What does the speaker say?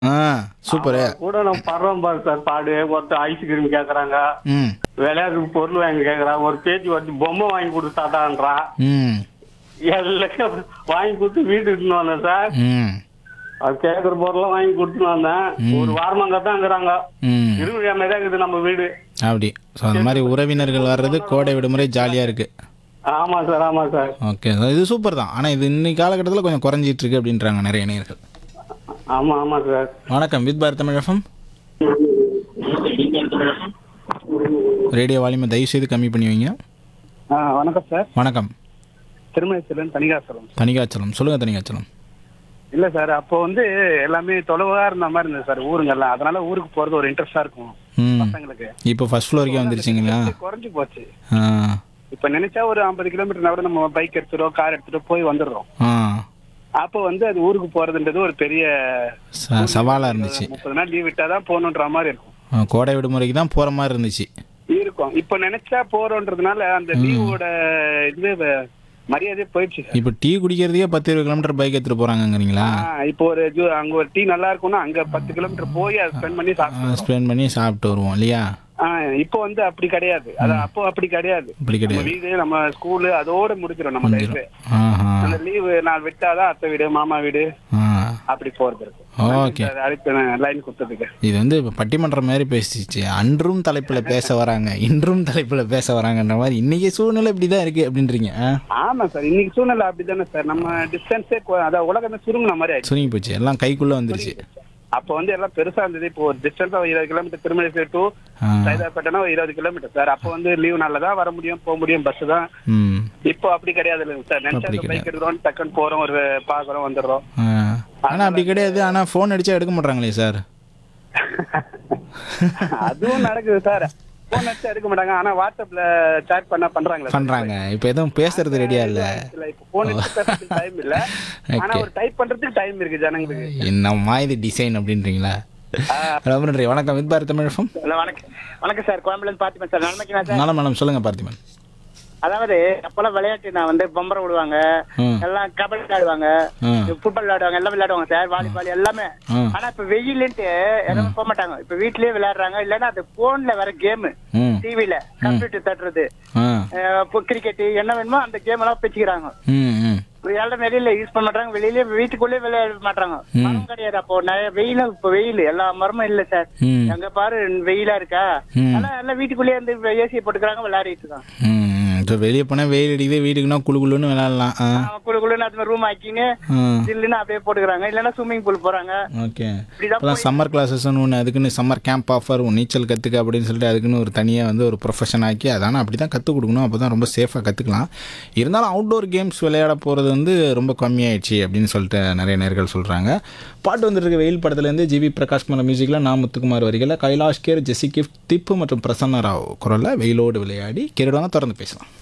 ஆ super கூட நம்ம படுறோம் பாரு சார் பாடு ஒருத்தர் ஐஸ்கிரீம் கேக்குறாங்க ம் விளையாடுறதுக்கு பொருள் வாங்கி கேக்குறான் ஒரு பேச்சு வந்து பொம்மை வாங்கி கொடுத்தாதான்றான் ம் எல்லாம் வாங்கி கொடுத்து வீட்டுக்கு எடுத்துன்னு வந்தேன் சார் ம் அது கேக்குற பொருள்லாம் வாங்கி கொடுத்துன்னு வந்தேன் ஒரு வாரமாங்க தான் இருக்கிறாங்க ம் இருபது தான் இருக்குது நம்ம வீடு அப்படி ஸோ அந்த மாதிரி உறவினர்கள் வர்றது கோடை விடுமுறை ஜாலியாக இருக்குது ஆமா சார் ஆமா சார் ஓகே இது சூப்பர் தான் ஆனால் இது இன்னைக்கு காலகட்டத்தில் கொஞ்சம் குறைஞ்சிட்டு இருக்கு அப்படின்றாங்க நிறைய நேயர்கள் ஆமா ஆமா சார் வணக்கம் with Bharat Tamil FM radio வால்யூமை தயவு செய்து கம்மி பண்ணி வைங்க வணக்கம் சார் வணக்கம் திருமணத்திலன் தனிகாசலம் தனிகாச்சலம் சொல்லுங்கள் தனிகாச்சலம் இல்ல சார் அப்போ வந்து எல்லாமே தொலைவா இருந்த மாதிரி இருந்தது சார் ஊருங்கெல்லாம் அதனால ஊருக்கு போறது ஒரு இன்ட்ரெஸ்டா இருக்கும் ம் பசங்களுக்கு இப்போ ஃபர்ஸ்ட் ஃப்ளோருக்கே வந்துருச்சிங்களா குறைஞ்சு போச்சு ஆ இப்ப நினைச்சா ஒரு ஐம்பது கிலோமீட்டர் கூட நம்ம பைக் எடுத்துட்டோ கார் எடுத்துட்டோ போய் வந்துடுறோம் ஆ அப்போ வந்து அது ஊருக்கு போறதுன்றது ஒரு பெரிய ச சவாலாக இருந்துச்சு முப்பது நாள் லீவ் விட்டாதான் போகணுன்ற மாதிரி இருக்கும் ஆ, கோடை விடுமுறைக்கு தான் போகிற மாதிரி இருந்துச்சு இருக்கும் இப்ப நினைச்சா போறோன்றதுனால அந்த லீவோட இது வ- மரியாதையே போயிடுச்சு சார் இப்போ டீ குடிக்கிறதுக்கே பத்து இருபது கிலோமீட்டர் பைக் எடுத்துகிட்டு போகிறாங்கங்கிறீங்களா ஆ, இப்போ ஒரு ஜூ- அங்க ஒரு டீ நல்லா இருக்கும்னா அங்க பத்து கிலோமீட்டர் போய் அதை ஸ்பெண்ட் பண்ணி சாப்பிட்டு ஸ்பெண்ட் பண்ணி சாப்பிட்டு வருவோம் இல்லையா ஆ, இப்போ வந்து அப்படி கிடையாது அது அப்போ அப்படி கிடையாது அப்படி நம்ம கிடையாது வீடு நம்ம ஸ்கூலு அதோட முடிச்சிடும் நம்ம லைஃப் ஆஹா அந்த லீவு நாள் விட்டாதான் அத்தை வீடு மாமா வீடு ஆ அப்படி போறது இருக்கு ஓகே அது அடுத்த லைன் கொடுத்ததுக்கு இது வந்து இப்போ பட்டிமன்றம் மாதிரி பேசிச்சு அன்றும் தலைப்பில் பேச வராங்க இன்றும் தலைப்பில் பேச வராங்கன்ற மாதிரி இன்னைக்கு சூழ்நிலை இப்படி தான் இருக்குது அப்படின்றீங்க ஆ ஆமா சார் இன்னைக்கு சூழ்நிலை அப்படிதானே சார் நம்ம டிஸ்டன்ஸே அதான் உலகமே சுருங்கின மாதிரி ஆயிடுச்சு சுருங்கி போச்சு எல்லாம் கைக்குள்ளே வந்துருச்சு அப்போ வந்து எல்லாம் பெருசா இருந்தது இப்போ ஒரு டிஸ்டன்ஸா ஒரு இருபது கிலோமீட்டர் திருமலை டு ஆ சைதாப்பேட்டைனா ஒரு இருபது கிலோமீட்டர் சார் அப்போ வந்து லீவ் நாள்ல தான் வர முடியும் போக முடியும் பஸ் தான் ம் இப்போ அப்படி கிடையாது இல்லைங்க சார் அப்படி நினைச்சா பைக் எடுக்கிறோம் டக்குன்னு போறோம் ஒரு பாக்குறோம் வந்துடுறோம் ஆ ஆனால் அப்படி கிடையாது ஆனால் ஃபோன் அடிச்சா எடுக்க மாட்டாங்களே சார் அதுவும் நடக்குது சார் போன் வச்சு எடுக்க மாட்டாங்க ஆனா வாட்ஸ்அப்ல சாட் பண்ணா பண்றாங்களா பண்ணுறாங்க இப்போ எதுவும் பேசுறது ரெடியா இல்லை இல்ல இப்போ போன் எடுத்து பேசுறதுக்கு டைம் இல்ல ஆனா ஒரு டைப் பண்றதுக்கு டைம் இருக்கு ஜனங்களுக்கு என்னம்மா இது டிசைன் அப்படின்றீங்களா ரொம்ப நன்றி வணக்கம் வித் பாரத் தமிழகம் ஹலோ வணக்கம் வணக்கம் சார் கோயம்புலேருந்து பார்த்திபன் சார் நன்மைக்குமா சார் நலம் மேடம் சொல்லுங்கள் பார்த்திபன் அதாவது அப்பெல்லாம் விளையாட்டு நான் வந்து பம்பரம் விடுவாங்க ம் எல்லாம் கபடி விளையாடுவாங்க ம் ஃபுட்பால் விளையாடுவாங்க எல்லாம் விளையாடுவாங்க சார் வாலிபால் எல்லாமே ம் ஆனா இப்ப வெயிலுன்ட்டு எல்லாமே போக மாட்டாங்க இப்ப வீட்லயே விளையாடுறாங்க இல்லன்னா அது போன்ல வர கேம் ம் டிவில கம்ப்யூட்டர் தட்டுறது ஆ கிரிக்கெட் என்ன வேணுமோ அந்த கேம் எல்லாம் வச்சுக்கிறாங்க ம் ம் யாரும் வெளியில யூஸ் பண்ண மாட்டாங்க வெளியில வீட்டுக்குள்ளே விளையாட மாட்டாங்க மரம் கிடையாது அப்போ நிறைய வெயில் இப்ப வெயில் எல்லா மரமும் இல்ல சார் ம் அங்க பாரு வெயிலா இருக்கா ம். ஆனா எல்லாம் வீட்டுக்குள்ளேயே இருந்து ஏசி போட்டுக்கிறாங்க விளையாடிட்டு இருக்காங்க ம் இப்போ வெளியே போனால் வெயில் அடிக்குது வீட்டுக்குன்னா குளு குளுன்னு விளாட்லாம் ஆ அவன் குழு குழுன்னு அது மாதிரி ரூம் ஆக்கின்னு ஆ ஜில்லுன்னு அப்படியே போட்டுக்கிறாங்க இல்லைன்னா ஸ்விம்மிங் பூல் போறாங்க ஓகே இப்படிதான் இப்போதான் சம்மர் கிளாஸஸ்னு ஒன்று அதுக்குன்னு சம்மர் கேம்ப் ஆஃபர் நீச்சல் கற்றுக்க அப்படின்னு சொல்லிட்டு அதுக்குன்னு ஒரு தனியாக வந்து ஒரு ப்ரொஃபஷன் ஆக்கி அதான அப்படி தான் கற்றுக் கொடுக்கணும் அப்போ தான் ரொம்ப சேஃபாக கற்றுக்கலாம் இருந்தாலும் அவுட்டோர் கேம்ஸ் விளையாட போகிறது வந்து ரொம்ப கம்மியாயிடுச்சு அப்படின்னு சொல்லிட்டு நிறைய நேர்கள் சொல்கிறாங்க பாட்டு வந்துட்டு இருக்க வெயில் படத்துலேருந்து ஜிவி பிரகாஷ் மல மியூசிக்கில் நான் முத்துக்குமார் வரிகளில் கைலாஷ் கேர் ஜெசி கிஃப்ட் திப்பு மற்றும் பிரசன்ன ராவ் குரலில் வெயிலோடு விளையாடி கேடுவாங்க திறந்து பேசலாம்